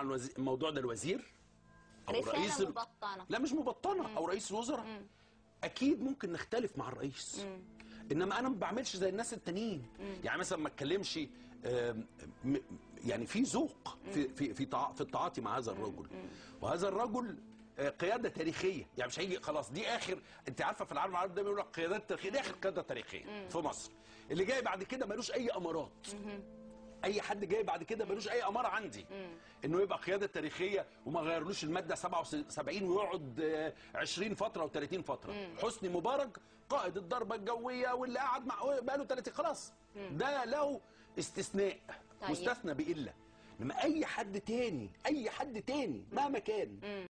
الوزي- الموضوع ده الوزير او رسالة رئيس ال- مبطنة. لا مش مبطنه او رئيس الوزراء اكيد ممكن نختلف مع الرئيس انما انا ما بعملش زي الناس التانيين يعني مثلا ما اتكلمش آم، م- يعني في ذوق في في في تع- في التعاطي مع هذا الرجل وهذا الرجل آه، قياده تاريخيه يعني مش هيجي خلاص دي اخر انت عارفه في العالم العربي دايما يقول لك قيادات تاريخيه دي اخر قياده تاريخيه في مصر اللي جاي بعد كده ملوش اي امارات اي حد جاي بعد كده ملوش اي اماره عندي انه يبقى قياده تاريخيه وما غيرلوش الماده 77 ويقعد آه، 20 فتره و30 فتره حسني مبارك قائد الضربه الجويه واللي قعد مع بقاله 30 خلاص ده له استثناء طيب. مستثنى بإلا انما اي حد تاني اي حد تاني مهما كان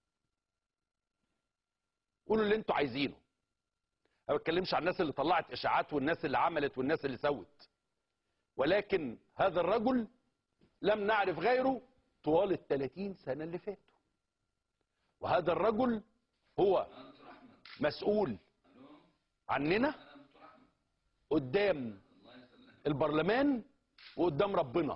قولوا اللي انتوا عايزينه انا ما بتكلمش عن الناس اللي طلعت اشاعات والناس اللي عملت والناس اللي سوت ولكن هذا الرجل لم نعرف غيره طوال ال 30 سنة اللي فاتوا وهذا الرجل هو مسؤول عننا قدام البرلمان وقدام ربنا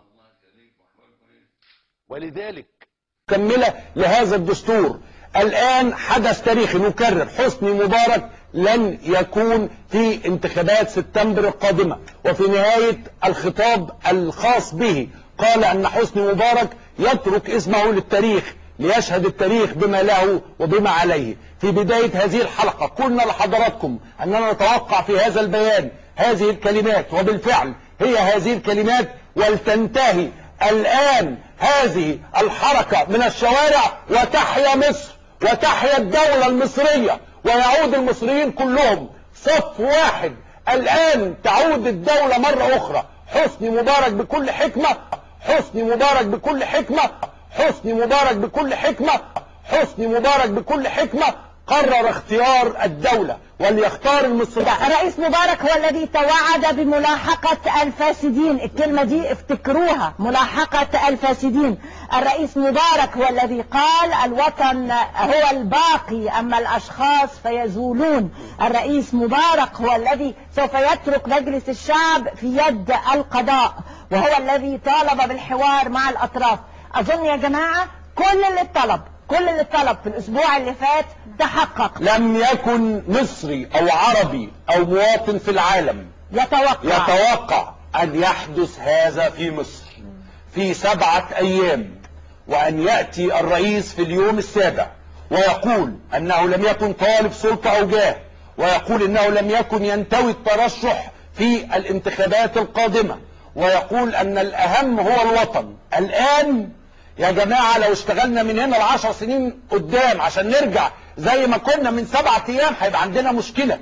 ولذلك مكملة لهذا الدستور الآن حدث تاريخي نكرر حسني مبارك لن يكون في انتخابات سبتمبر القادمة وفي نهاية الخطاب الخاص به قال أن حسني مبارك يترك اسمه للتاريخ ليشهد التاريخ بما له وبما عليه في بداية هذه الحلقة قلنا لحضراتكم أننا نتوقع في هذا البيان هذه الكلمات وبالفعل هي هذه الكلمات ولتنتهي الآن هذه الحركة من الشوارع وتحيا مصر وتحيا الدولة المصرية ويعود المصريين كلهم صف واحد الآن تعود الدولة مرة أخرى حسني مبارك بكل حكمة حسني مبارك بكل حكمة حسني مبارك بكل حكمة حسني مبارك بكل حكمة قرر اختيار الدولة وليختار المصريين الرئيس مبارك هو الذي توعد بملاحقة الفاسدين الكلمة دي افتكروها ملاحقة الفاسدين الرئيس مبارك هو الذي قال الوطن هو الباقي أما الأشخاص فيزولون الرئيس مبارك هو الذي سوف يترك مجلس الشعب في يد القضاء وهو الذي طالب بالحوار مع الأطراف أظن يا جماعة كل اللي اتطلب كل اللي اتطلب في الأسبوع اللي فات تحقق لم يكن مصري او عربي او مواطن في العالم يتوقع يتوقع ان يحدث هذا في مصر في سبعة ايام وان يأتي الرئيس في اليوم السابع ويقول انه لم يكن طالب سلطة او جاه ويقول انه لم يكن ينتوي الترشح في الانتخابات القادمة ويقول ان الاهم هو الوطن الان يا جماعة لو اشتغلنا من هنا لعشر سنين قدام عشان نرجع زي ما كنا من سبعة ايام هيبقى عندنا مشكلة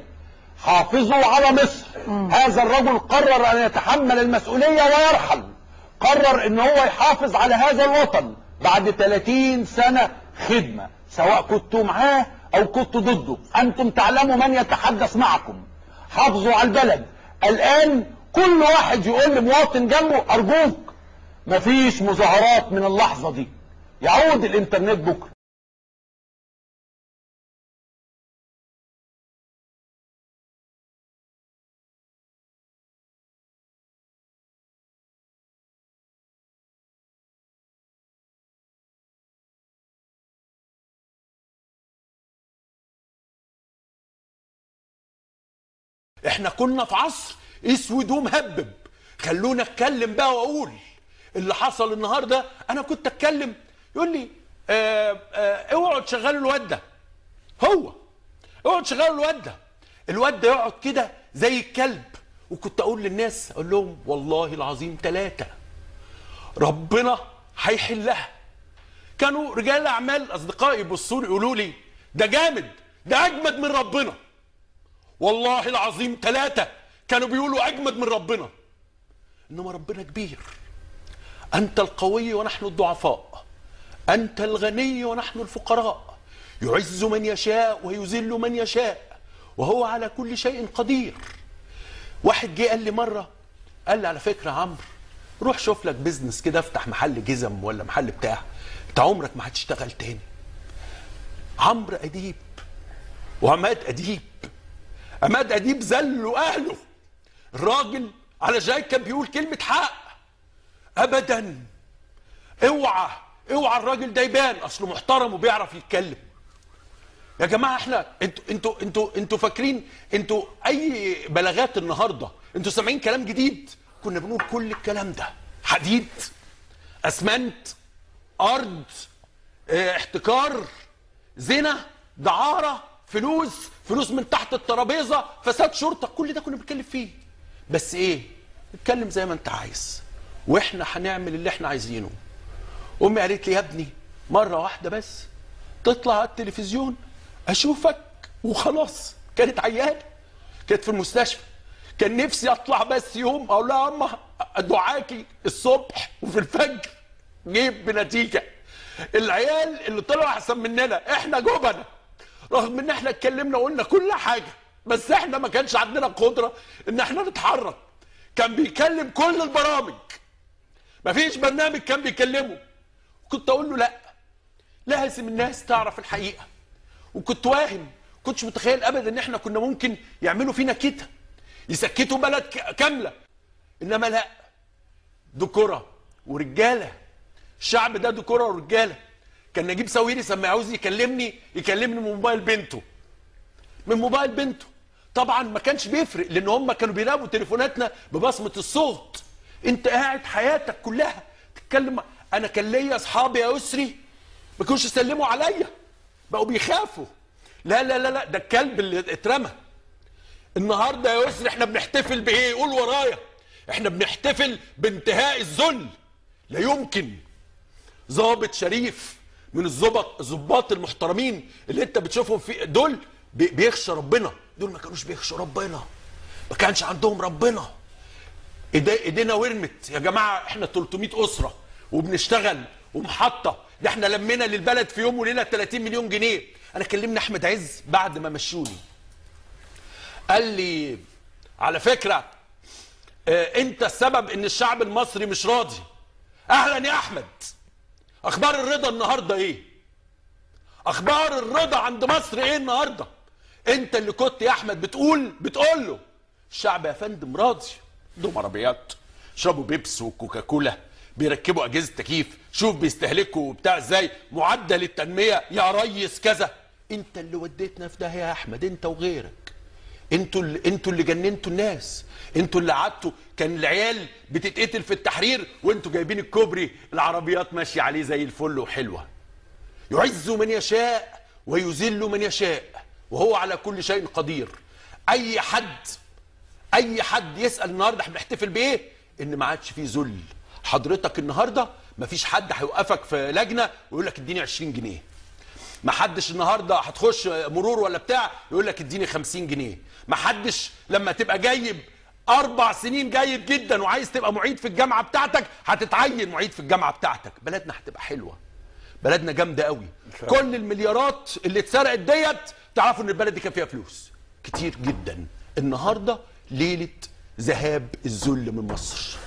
حافظوا على مصر هذا الرجل قرر ان يتحمل المسؤولية ويرحل قرر ان هو يحافظ على هذا الوطن بعد 30 سنة خدمة سواء كنتوا معاه او كنتوا ضده انتم تعلموا من يتحدث معكم حافظوا على البلد الان كل واحد يقول لمواطن جنبه ارجوك مفيش مظاهرات من اللحظة دي يعود الانترنت بكرة احنا كنا في عصر اسود ومهبب خلونا اتكلم بقى واقول اللي حصل النهارده انا كنت اتكلم يقول لي آه آه اوعوا تشغلوا الواد ده هو اوعوا تشغلوا الواد ده الواد ده يقعد كده زي الكلب وكنت اقول للناس اقول لهم والله العظيم ثلاثه ربنا هيحلها كانوا رجال اعمال اصدقائي يبصوا لي يقولوا لي ده جامد ده اجمد من ربنا والله العظيم ثلاثة كانوا بيقولوا أجمد من ربنا إنما ربنا كبير أنت القوي ونحن الضعفاء أنت الغني ونحن الفقراء يعز من يشاء ويذل من يشاء وهو على كل شيء قدير واحد جه قال لي مرة قال لي على فكرة يا عمرو روح شوف لك بيزنس كده افتح محل جزم ولا محل بتاع انت عمرك ما هتشتغل تاني عمرو أديب وعماد أديب عماد اديب ذلوا اهله الراجل على جاي كان بيقول كلمه حق ابدا اوعى اوعى الراجل ده يبان اصله محترم وبيعرف يتكلم يا جماعه احنا انتوا انتوا انتوا انتوا فاكرين انتوا اي بلاغات النهارده انتوا سامعين كلام جديد كنا بنقول كل الكلام ده حديد اسمنت ارض اه، احتكار زنا دعاره فلوس فلوس من تحت الترابيزه فساد شرطه كل ده كنا بنتكلم فيه بس ايه اتكلم زي ما انت عايز واحنا هنعمل اللي احنا عايزينه امي قالت لي يا ابني مره واحده بس تطلع على التلفزيون اشوفك وخلاص كانت عيانه كانت في المستشفى كان نفسي اطلع بس يوم اقول لها يا اما دعاكي الصبح وفي الفجر جيب بنتيجه العيال اللي طلعوا احسن مننا احنا جبنه رغم ان احنا اتكلمنا وقلنا كل حاجه بس احنا ما كانش عندنا قدره ان احنا نتحرك كان بيكلم كل البرامج مفيش برنامج كان بيكلمه كنت اقول له لا لازم الناس تعرف الحقيقه وكنت واهم كنتش متخيل ابدا ان احنا كنا ممكن يعملوا فينا كده يسكتوا بلد ك- كامله انما لا دكرة ورجاله الشعب ده دكرة ورجاله كان نجيب ساويرس لما يعوز يكلمني يكلمني من موبايل بنته من موبايل بنته طبعا ما كانش بيفرق لان هم كانوا بيراقبوا تليفوناتنا ببصمه الصوت انت قاعد حياتك كلها تتكلم انا كان ليا اصحابي يا يسري ما كانوش يسلموا عليا بقوا بيخافوا لا لا لا لا ده الكلب اللي اترمى النهارده يا يسري احنا بنحتفل بايه قول ورايا احنا بنحتفل بانتهاء الذل لا يمكن ضابط شريف من الظبط الظباط المحترمين اللي انت بتشوفهم في دول بي- بيخشى ربنا دول ما كانوش بيخشوا ربنا ما كانش عندهم ربنا إيدي- ايدينا ورمت يا جماعه احنا 300 اسره وبنشتغل ومحطه ده احنا لمينا للبلد في يوم وليله 30 مليون جنيه انا كلمني احمد عز بعد ما مشوني قال لي على فكره اه انت السبب ان الشعب المصري مش راضي اهلا يا احمد اخبار الرضا النهارده ايه اخبار الرضا عند مصر ايه النهارده انت اللي كنت يا احمد بتقول بتقول له الشعب يا فندم راضي عندهم عربيات يشربوا بيبس وكوكاكولا بيركبوا اجهزه تكييف شوف بيستهلكوا وبتاع ازاي معدل التنميه يا ريس كذا انت اللي وديتنا في ده يا احمد انت وغيرك انتوا اللي انتوا اللي جننتوا الناس انتوا اللي قعدتوا كان العيال بتتقتل في التحرير وانتوا جايبين الكوبري العربيات ماشيه عليه زي الفل وحلوه يعز من يشاء ويذل من يشاء وهو على كل شيء قدير اي حد اي حد يسال النهارده احنا بنحتفل بايه ان ما عادش فيه ذل حضرتك النهارده ما فيش حد هيوقفك في لجنه ويقول لك اديني 20 جنيه ما حدش النهارده هتخش مرور ولا بتاع يقول لك اديني 50 جنيه ما حدش لما تبقى جايب اربع سنين جيد جدا وعايز تبقى معيد في الجامعه بتاعتك هتتعين معيد في الجامعه بتاعتك بلدنا هتبقى حلوه بلدنا جامده قوي كل المليارات اللي اتسرقت ديت تعرفوا ان البلد دي كان فيها فلوس كتير جدا النهارده ليله ذهاب الذل من مصر